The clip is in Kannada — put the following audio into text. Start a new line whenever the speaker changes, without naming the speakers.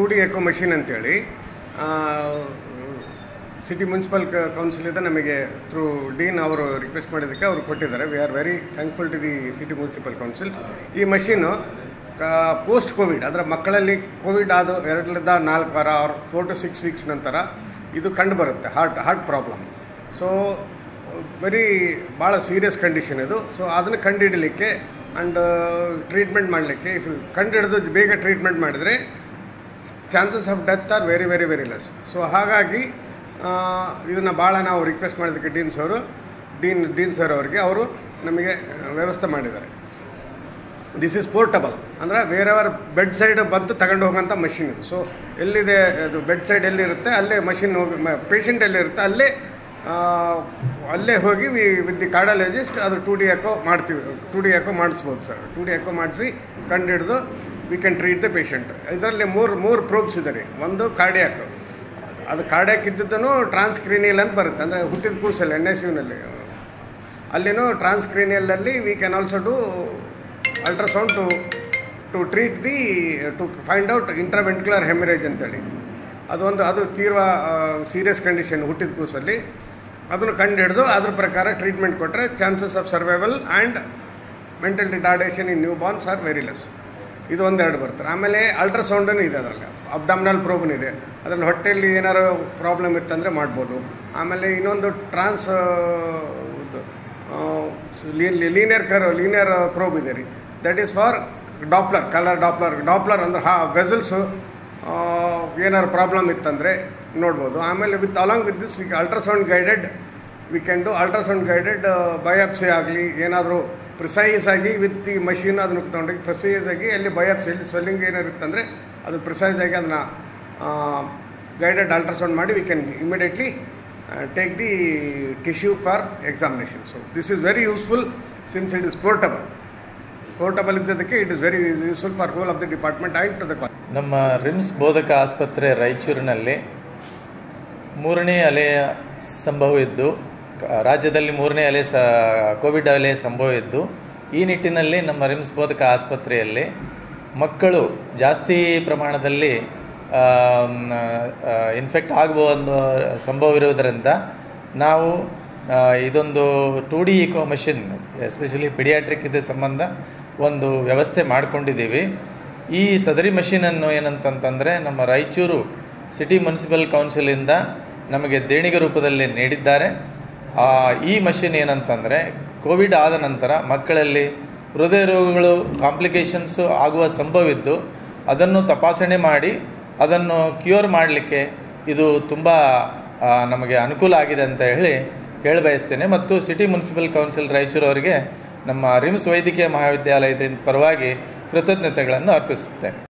ಡಿ ಎಕೋ ಮಷಿನ್ ಅಂತೇಳಿ ಸಿಟಿ ಮುನ್ಸಿಪಲ್ ಕೌನ್ಸಿಲಿಂದ ನಮಗೆ ಥ್ರೂ ಡೀನ್ ಅವರು ರಿಕ್ವೆಸ್ಟ್ ಮಾಡಿದ್ದಕ್ಕೆ ಅವರು ಕೊಟ್ಟಿದ್ದಾರೆ we are very thankful to the city municipal councils ಈ ಮಷೀನು ಪೋಸ್ಟ್ ಕೋವಿಡ್ ಅಂದರೆ ಮಕ್ಕಳಲ್ಲಿ ಕೋವಿಡ್ ಆದ ಎರಡರಿಂದ ನಾಲ್ಕು ವಾರ or four to six weeks ನಂತರ ಇದು ಕಂಡು ಬರುತ್ತೆ heart heart problem so very ಭಾಳ ಸೀರಿಯಸ್ ಕಂಡೀಷನ್ ಇದು ಸೊ ಅದನ್ನು ಕಂಡುಹಿಡಲಿಕ್ಕೆ ಆ್ಯಂಡ್ ಟ್ರೀಟ್ಮೆಂಟ್ ಮಾಡಲಿಕ್ಕೆ ಇಫ್ ಕಂಡುಹಿಡಿದು ಬೇಗ ಟ್ರೀಟ್ಮೆಂಟ್ ಮಾಡಿದರೆ chances of death are very very very less so ಹಾಗಾಗಿ ಇದನ್ನು ಭಾಳ ನಾವು ರಿಕ್ವೆಸ್ಟ್ ಮಾಡಿದ್ದಕ್ಕೆ dean sir dean dean sir ಅವರಿಗೆ ಅವರು ನಮಗೆ ವ್ಯವಸ್ಥೆ ಮಾಡಿದ್ದಾರೆ ದಿಸ್ ಈಸ್ ಪೋರ್ಟಬಲ್ ಅಂದರೆ ಬೇರೆಯವರ ಬೆಡ್ ಸೈಡ್ ಬಂದು ತಗೊಂಡು ಹೋಗೋಂಥ ಮಷಿನ್ ಇದು ಸೊ ಎಲ್ಲಿದೆ ಅದು ಬೆಡ್ ಸೈಡ್ ಎಲ್ಲಿರುತ್ತೆ ಅಲ್ಲೇ ಮಷಿನ್ ಹೋಗಿ ಪೇಷಂಟ್ ಎಲ್ಲಿರುತ್ತೆ ಅಲ್ಲೇ ಆ, ಅಲ್ಲೇ ಹೋಗಿ ವಿ ವಿತ್ ದಿ ಕಾರ್ಡಿಯಾಲಜಿಸ್ಟ್ ಅದು ಟು ಡಿ ಎಕೋ ಮಾಡ್ತೀವಿ ಟು ಡಿ ಎಕೋ ಮಾಡಿಸ್ಬೋದು ಸರ್ ಟು ಡಿ ಎಕೋ ಮಾಡಿಸಿ ಕಂಡುಹಿಡಿದು we can treat the patient ಇದರಲ್ಲಿ ಮೂರು ಮೂರು ಪ್ರೋಬ್ಸ್ ಇದೆ ರೀ ಒಂದು ಕಾರ್ಡಿಯಾಕ್ ಅದು ಕಾರ್ಡಿಯಾಕ್ ಇದ್ದದ್ದು ಟ್ರಾನ್ಸ್ಕ್ರೀನಿಯಲ್ ಅಂತ ಬರುತ್ತೆ ಅಂದರೆ ಹುಟ್ಟಿದ ಕೂಸಲ್ಲಿ ಎನ್ ಎಸ್ ಯುನಲ್ಲಿ ಅಲ್ಲಿನೂ ಟ್ರಾನ್ಸ್ಕ್ರೀನಿಯಲಲ್ಲಿ we can also do ultrasound to to treat the to find out intraventricular haemorrhage ಅಂತೇಳಿ ಅದೊಂದು ಅದು ತೀವ್ರ ಸೀರಿಯಸ್ ಕಂಡೀಷನ್ ಹುಟ್ಟಿದ ಕೂಸಲ್ಲಿ ಅದನ್ನು ಕಂಡು ಹಿಡಿದು ಅದ್ರ ಪ್ರಕಾರ ಟ್ರೀಟ್ಮೆಂಟ್ ಕೊಟ್ಟರೆ chances of survival and mental retardation in newborns are very less ಇದು ಒಂದೆರಡು ಬರ್ತಾರೆ ಆಮೇಲೆ ಅಲ್ಟ್ರಾಸೌಂಡೂ ಇದೆ ಅದರಲ್ಲಿ ಅಬ್ಡಮ್ನಲ್ ಪ್ರೋಬನ್ ಇದೆ ಅದರಲ್ಲಿ ಹೊಟ್ಟೆಯಲ್ಲಿ ಏನಾರು ಪ್ರಾಬ್ಲಮ್ ಇತ್ತಂದರೆ ಮಾಡ್ಬೋದು ಆಮೇಲೆ ಇನ್ನೊಂದು trans linear curvilinear probe ಇದೆ ರೀ that is for doppler colour doppler doppler ಅಂದ್ರೆ ಹಾ ವೆಸಲ್ಸು ಏನಾರು ಪ್ರಾಬ್ಲಮ್ ಇತ್ತಂದರೆ ನೋಡ್ಬೋದು ಆಮೇಲೆ with along with this we ultrasound guided we can do ultrasound guided biopsy ಆಗಲಿ ಏನಾದರೂ ಪ್ರಿಸೈಸ್ ಆಗಿ ವಿತ್ ದಿ ಮಷೀನ್ ಅದನ್ನು ತೊಗೊಂಡೋಗಿ ಪ್ರಿಸೈಸ್ ಆಗಿ ಅಲ್ಲಿ ಬಯಾಪ್ಸಿ ಎಲ್ಲಿ ಸ್ವೆಲ್ಲಿಂಗ್ ಏನಾರು ಇತ್ತಂದರೆ ಅದು ಪ್ರಿಸೈಸ್ ಆಗಿ ಅದನ್ನು ಗೈಡೆಡ್ ಅಲ್ಟ್ರಾಸೌಂಡ್ ಮಾಡಿ we can immediately take the tissue for examination so this is very useful since it is portable portable ಇದ್ದದಕ್ಕೆ it is very useful for whole of the department and to the
ನಮ್ಮ ರಿಮ್ಸ್ ಬೋಧಕ ಆಸ್ಪತ್ರೆ ರಾಯಚೂರಿನಲ್ಲಿ ಮೂರನೇ ಅಲೆಯ ಸಂಭವ ಇದ್ದು ಕ- ರಾಜ್ಯದಲ್ಲಿ ಮೂರನೇ ಅಲೆ ಸ ಕೋವಿಡ್ ಅಲೆ ಸಂಭವ ಇದ್ದು ಈ ನಿಟ್ಟಿನಲ್ಲಿ ನಮ್ಮ ರಿಮ್ಸ್ ಬೋಧಕ ಆಸ್ಪತ್ರೆಯಲ್ಲಿ ಮಕ್ಕಳು ಜಾಸ್ತಿ ಪ್ರಮಾಣದಲ್ಲಿ ಇನ್ಫೆಕ್ಟ್ ಆಗುವ ಒಂದು ಸಂಭವ ಇರುವುದರಿಂದ ನಾವು ಆ, ಇದೊಂದು two D echo machine especially paediatric ಇದ್ರ ಸಂಬಂಧ ಒಂದು ವ್ಯವಸ್ಥೆ ಮಾಡಿಕೊಂಡಿದ್ದೀವಿ ಈ ಸದರಿ ಮಷೀನನ್ನು ಏನಂತಂತಂದರೆ ನಮ್ಮ ರಾಯಚೂರು ಸಿಟಿ ಮುನ್ಸಿಪಲ್ ಕೌನ್ಸಿಲಿಂದ ನಮಗೆ ದೇಣಿಗೆ ರೂಪದಲ್ಲಿ ನೀಡಿದ್ದಾರೆ ಆ, ಈ ಮಷಿನ್ ಏನಂತಂದರೆ ಕೋವಿಡ್ ಆದ ನಂತರ ಮಕ್ಕಳಲ್ಲಿ ಹೃದಯ ರೋಗಗಳು ಕಾಂಪ್ಲಿಕೇಶನ್ಸು ಆಗುವ ಸಂಭವಿದ್ದು ಅದನ್ನು ತಪಾಸಣೆ ಮಾಡಿ ಅದನ್ನು ಕ್ಯೂರ್ ಮಾಡಲಿಕ್ಕೆ ಇದು ತುಂಬ ಆ, ನಮಗೆ ಅನುಕೂಲ ಆಗಿದೆ ಅಂತ ಹೇಳಿ ಹೇಳ ಬಯಸ್ತೇನೆ ಮತ್ತು ಸಿಟಿ ಮುನ್ಸಿಪಲ್ ಕೌನ್ಸಿಲ್ ರಾಯಚೂರು ಅವರಿಗೆ ನಮ್ಮ ರಿಮ್ಸ್ ವೈದ್ಯಕೀಯ ಮಹಾವಿದ್ಯಾಲಯದ ಪರವಾಗಿ ಕೃತಜ್ಞತೆಗಳನ್ನು ಅರ್ಪಿಸುತ್ತೇನೆ